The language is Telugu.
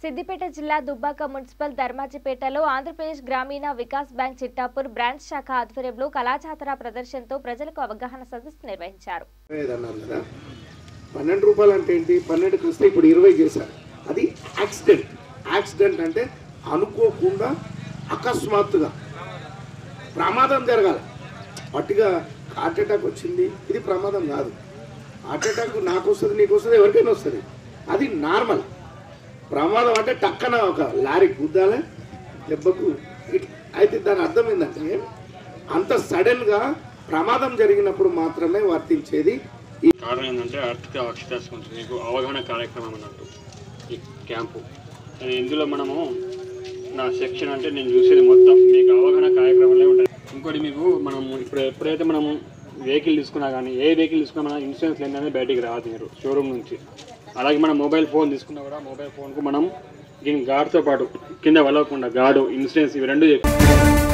సిద్దిపేట జిల్లా దుబ్బాక మున్సిపల్ ధర్మాజిపేటలో ఆంధ్రప్రదేశ్ గ్రామీణ వికాస్ బ్యాంక్ చిట్టాపూర్ బ్రాంచ్ శాఖ ఆధ్వర్యంలో కళాజాతర ప్రదర్శనతో ప్రజలకు అవగాహన సదస్సు నిర్వహించారు అన్నారు కదా పన్నెండు రూపాయలు అంటే ఏంటి పన్నెండుకి వస్తే ఇప్పుడు ఇరవై చేశారు అది యాక్సిడెంట్ యాక్సిడెంట్ అంటే అనుకోకుండా అకస్మాత్తుగా ప్రమాదం జరగాలి పట్టిగా హార్ట్ అటాక్ వచ్చింది ఇది ప్రమాదం కాదు హార్ట్ అటాక్ నాకు వస్తుంది నీకు వస్తుంది ఎవరికైనా వస్తుంది అది నార్మల్ ప్రమాదం అంటే టక్కన ఒక లారీ గుద్దాలే దెబ్బకు ఇట్- అయితే దాని అర్థం ఏంటంటే అంత సడన్గా ప్రమాదం జరిగినప్పుడు మాత్రమే వర్తించేది ఈ కారణం ఏంటంటే ఆర్థిక అక్షరాస్యత గురించి మీకు అవగాహన కార్యక్రమం అన్నట్టు ఈ క్యాంపు అది ఇందులో మనము నా సెక్షన్ అంటే నేను చూసేది మొత్తం మీకు అవగాహన కార్యక్రమంలో ఉంటుంది ఇంకోటి మీకు మనం ఇప్పుడు ఎప్పుడైతే మనము వెహికల్ తీసుకున్నా కానీ ఏ వెహికల్ తీసుకున్నా మన ఇన్సూరెన్స్ లేని అనేది బయటికి రాదు మీరు షోరూమ్ నుంచి అలాగే మనం మొబైల్ ఫోన్ తీసుకున్నా కూడా మొబైల్ ఫోన్కు మనం దీని గార్డ్తో పాటు కింద వలవకుండా గార్డు ఇన్సూరెన్స్ ఇవి రెండు చెప్పి